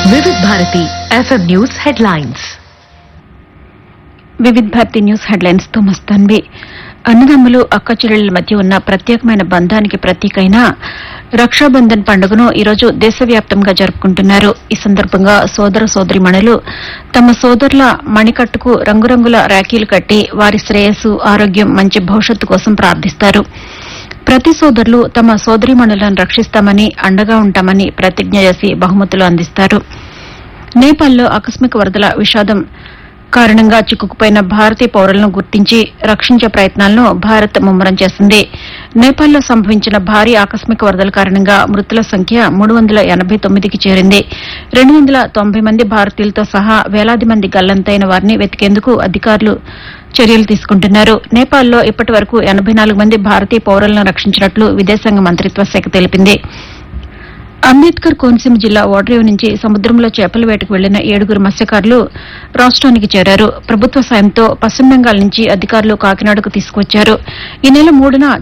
వివిధ Bharati FM news headlines Vividh Bharati news headlines తో మస్తాన్వి అన్నదమ్ములు అక్క చెల్లెళ్ల మధ్య ఉన్న ప్రత్యేకమైన బంధానికి ప్రతీకైన రక్షాబంధన్ పండుగను ఈరోజు దేశవ్యాప్తంగా జరుపుకుంటున్నారు ఈ సందర్భంగా సోదర సోదరిమణులు తమ సోదరుల మణికట్టుకు రంగురంగుల రాఖీలు కట్టి వారి శ్రేయస్సు ఆరోగ్యం మంచి భవిష్యత్తు కోసం ప్రార్థిస్తారు ప్రతి సోదరులు తమ సోదరిమణులను రక్షిస్తామని అండగా ఉంటామని ప్రతిజ్ఞ చేసి బహుమతులు అందిస్తారు నేపాల్లో ఆకస్మిక వరదల విషాదం కారణంగా చిక్కుకుపోయిన భారతీయ పౌరులను గుర్తించి రక్షించే ప్రయత్నాలను భారత్ ముమ్మరం చేసింది నేపాల్లో సంభవించిన భారీ ఆకస్మిక వరదల కారణంగా మృతుల సంఖ్య మూడు వందల ఎనబై తొమ్మిదికి చేరింది రెండు వందల తొంభై మంది భారతీయులతో సహా వేలాది మంది గల్లంతైన వారిని వెతికేందుకు అధికారులు చర్యలు తీసుకుంటున్నారు నేపాల్లో ఇప్పటి వరకు ఎనబై నాలుగు మంది భారతీయ పౌరులను రక్షించినట్లు విదేశాంగ మంత్రిత్వ శాఖ తెలిపింది అంబేద్కర్ కోనసీమ జిల్లా ఓడరేవు నుంచి సముద్రంలో చేపల వేటకు వెళ్లిన ఏడుగురు మత్స్యకారులు రాష్ట్రానికి చేరారు ప్రభుత్వ సాయంతో పశ్చిమ బెంగాల్ నుంచి అధికారులు కాకినాడకు తీసుకువచ్చారు ఈ నెల మూడున